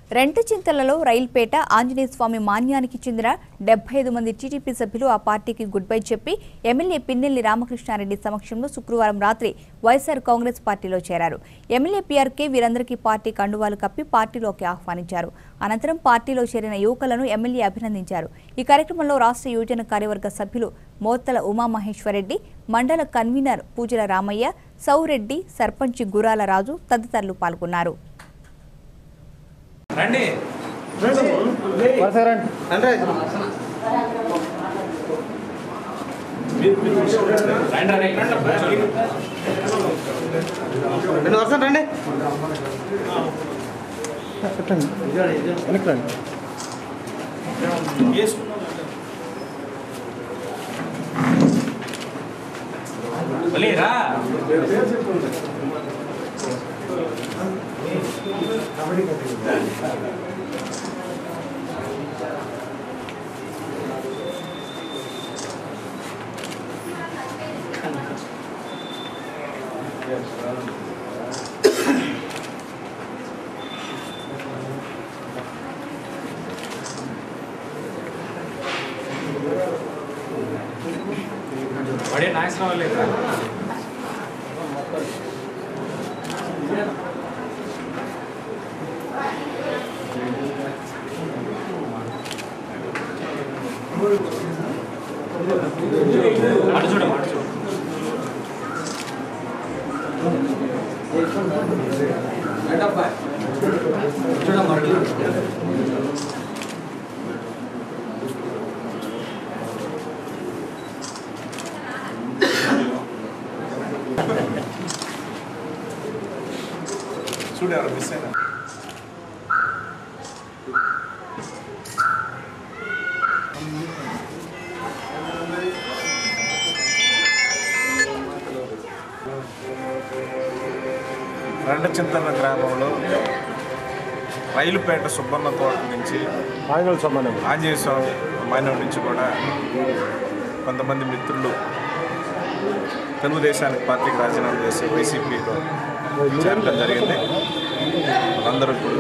రెంటచింతలలో రైల్పేట ఆంజనేయ స్వామి మాన్యానికి చెందిన డెబ్బై ఐదు మంది టీడీపీ సభ్యులు ఆ పార్టీకి గుడ్ బై చెప్పి ఎమ్మెల్యే పిన్నెల్లి రామకృష్ణారెడ్డి సమక్షంలో శుక్రవారం రాత్రి వైఎస్ఆర్ కాంగ్రెస్ పార్టీలో చేరారు ఎమ్మెల్యే పీఆర్కే వీరందరికీ పార్టీ కండువాలు కప్పి పార్టీలోకి ఆహ్వానించారు అనంతరం పార్టీలో చేరిన యువకులను ఎమ్మెల్యే అభినందించారు ఈ కార్యక్రమంలో రాష్ట్ర యువజన కార్యవర్గ సభ్యులు మోత్తల ఉమామహేశ్వరరెడ్డి మండల కన్వీనర్ పూజల రామయ్య సౌరెడ్డి సర్పంచ్ గురాల రాజు తదితరులు పాల్గొన్నారు రండి రండి రండి రెండు వర్షం రండి ఒలే రా వాడే నాగేశ్వరరావు లేదా అటు చూడమ్మా అటు చూడు చూడు ఎవరు మిస్ అయినా రెండచింతల గ్రామంలో రైలుపేట సుబ్బన్న తోట నుంచి ఆంజనేయ సంబంధం ఆంజనేయ స్వామి మైనవ నుంచి కూడా కొంతమంది మిత్రులు తెలుగుదేశానికి పార్టీకి రాజీనామా చేసి వైసీపీలో చేరడం జరిగింది అందరూ ఇప్పుడు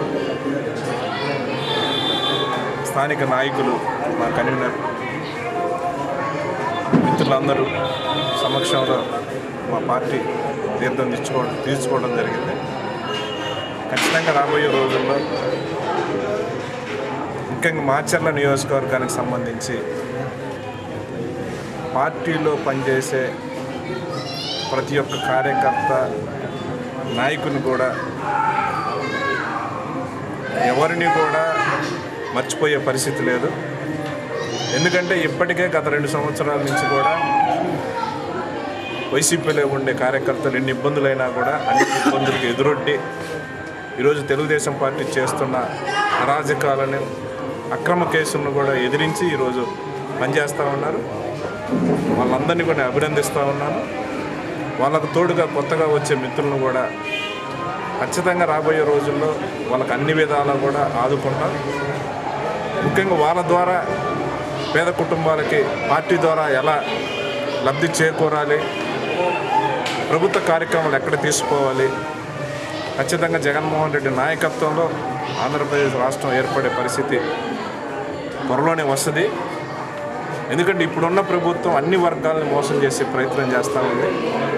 స్థానిక నాయకులు మా కన్వీనర్ మిత్రులందరూ సమక్షంలో మా పార్టీ తీర్థం తీర్చుకోవడం తీర్చుకోవడం జరిగింది ఖచ్చితంగా రాబోయే రోజుల్లో ముఖ్యంగా మాచర్ల నియోజకవర్గానికి సంబంధించి పార్టీలో పనిచేసే ప్రతి ఒక్క కార్యకర్త నాయకుని కూడా ఎవరిని కూడా మర్చిపోయే పరిస్థితి లేదు ఎందుకంటే ఇప్పటికే గత రెండు సంవత్సరాల నుంచి కూడా వైసీపీలో ఉండే కార్యకర్తలు ఎన్ని ఇబ్బందులైనా కూడా అన్ని ఇబ్బందులకు ఎదురొడ్డి ఈరోజు తెలుగుదేశం పార్టీ చేస్తున్న అరాజకాలను అక్రమ కేసులను కూడా ఎదిరించి ఈరోజు పనిచేస్తూ ఉన్నారు వాళ్ళందరినీ కూడా నేను అభినందిస్తూ ఉన్నాను వాళ్ళకు తోడుగా కొత్తగా వచ్చే మిత్రులను కూడా ఖచ్చితంగా రాబోయే రోజుల్లో వాళ్ళకి అన్ని విధాలా కూడా ఆదుకుంటాం ముఖ్యంగా వాళ్ళ ద్వారా పేద కుటుంబాలకి పార్టీ ద్వారా ఎలా లబ్ధి చేకూరాలి ప్రభుత్వ కార్యక్రమాలు ఎక్కడ తీసుకోవాలి ఖచ్చితంగా జగన్మోహన్ రెడ్డి నాయకత్వంలో ఆంధ్రప్రదేశ్ రాష్ట్రం ఏర్పడే పరిస్థితి త్వరలోనే వస్తుంది ఎందుకంటే ఇప్పుడున్న ప్రభుత్వం అన్ని వర్గాలను మోసం చేసే ప్రయత్నం చేస్తూ ఉంది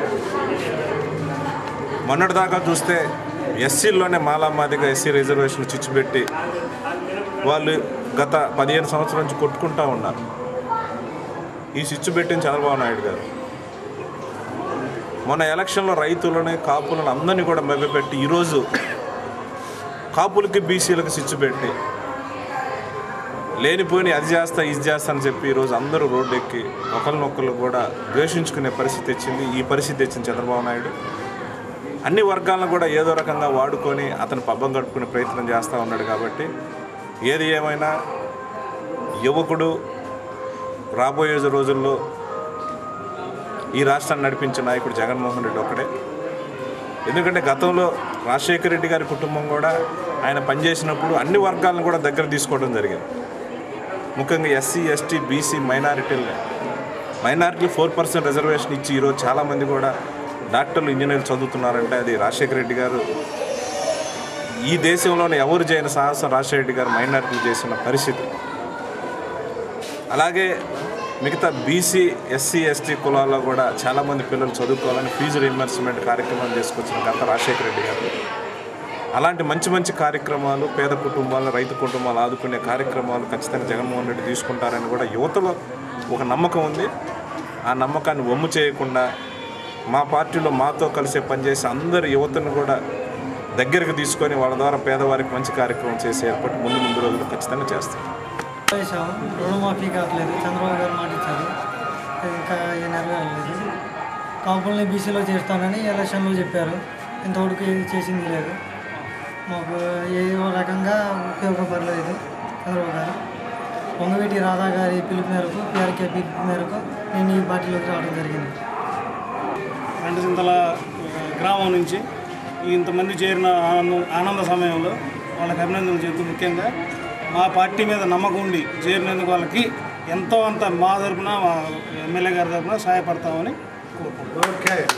మొన్నటిదాకా చూస్తే ఎస్సీల్లోనే మాలామాదిగా ఎస్సీ రిజర్వేషన్ చిచ్చుపెట్టి వాళ్ళు గత పదిహేను సంవత్సరాల నుంచి కొట్టుకుంటా ఉన్నారు ఈ చిచ్చు పెట్టిన చంద్రబాబు నాయుడు గారు మొన్న ఎలక్షన్లో రైతులని కాపులను అందరినీ కూడా మెబ్బపెట్టి ఈరోజు కాపులకి బీసీలకు చిచ్చు పెట్టి లేనిపోయిన అది చేస్తా ఇది చేస్తా అని చెప్పి ఈరోజు అందరూ రోడ్డు ఎక్కి ఒకరినొకరు కూడా ద్వేషించుకునే పరిస్థితి తెచ్చింది ఈ పరిస్థితి తెచ్చింది చంద్రబాబు నాయుడు అన్ని వర్గాలను కూడా ఏదో రకంగా వాడుకొని అతను పబ్బం గడుపుకునే ప్రయత్నం చేస్తూ ఉన్నాడు కాబట్టి ఏది ఏమైనా యువకుడు రాబోయే రోజుల్లో ఈ రాష్ట్రాన్ని నడిపించే నాయకుడు జగన్మోహన్ రెడ్డి ఒక్కడే ఎందుకంటే గతంలో రాజశేఖర రెడ్డి గారి కుటుంబం కూడా ఆయన పనిచేసినప్పుడు అన్ని వర్గాలను కూడా దగ్గర తీసుకోవడం జరిగింది ముఖ్యంగా ఎస్సీ ఎస్టీ బీసీ మైనారిటీలు మైనారిటీలు ఫోర్ పర్సెంట్ రిజర్వేషన్ ఇచ్చి ఈరోజు చాలామంది కూడా డాక్టర్లు ఇంజనీర్లు చదువుతున్నారంటే అది రాజశేఖర రెడ్డి గారు ఈ దేశంలోనే ఎవరు చేయని సాహసం రాజశేఖర రెడ్డి గారు మైనార్టీలు చేసిన పరిస్థితి అలాగే మిగతా బీసీ ఎస్సీ ఎస్టీ కులాల్లో కూడా చాలామంది పిల్లలు చదువుకోవాలని ఫీజు రీఇంబర్స్మెంట్ కార్యక్రమం తీసుకొచ్చిన గత రాజశేఖర రెడ్డి గారు అలాంటి మంచి మంచి కార్యక్రమాలు పేద కుటుంబాలను రైతు కుటుంబాలు ఆదుకునే కార్యక్రమాలు ఖచ్చితంగా జగన్మోహన్ రెడ్డి తీసుకుంటారని కూడా యువతలో ఒక నమ్మకం ఉంది ఆ నమ్మకాన్ని వమ్ము చేయకుండా మా పార్టీలో మాతో కలిసి పనిచేసే అందరి యువతను కూడా దగ్గరికి తీసుకొని వాళ్ళ ద్వారా పేదవారికి మంచి కార్యక్రమం చేసే ఏర్పాటు ముందు ముందు రోజులు ఖచ్చితంగా చేస్తాం చేసాము రుణమాఫీ కావట్లేదు చంద్రబాబు గారు మాట ఇచ్చారు అది ఇంకా ఏ నెరవేరలేదు కాపుల్ని బీసీలో చేస్తానని ఎలక్షన్లో చెప్పారు ఇంతవరకు ఏది చేసింది లేదు మాకు ఏ రకంగా ఉపయోగపడలేదు చంద్రబాబు గారు పొంగవీటి రాధా గారి పిలుపు మేరకు పిఆర్కే పిలుపు మేరకు నేను ఈ పార్టీలోకి రావడం జరిగింది రెండు చింతల గ్రామం నుంచి ఇంతమంది చేరిన ఆనందం ఆనంద సమయంలో వాళ్ళకి అభినందనలు చెబుతూ ముఖ్యంగా మా పార్టీ మీద నమ్మకం ఉండి చేరినందుకు వాళ్ళకి ఎంతో అంత మా తరపున మా ఎమ్మెల్యే గారి తరపున సహాయపడతామని కోరుకుంటున్నాం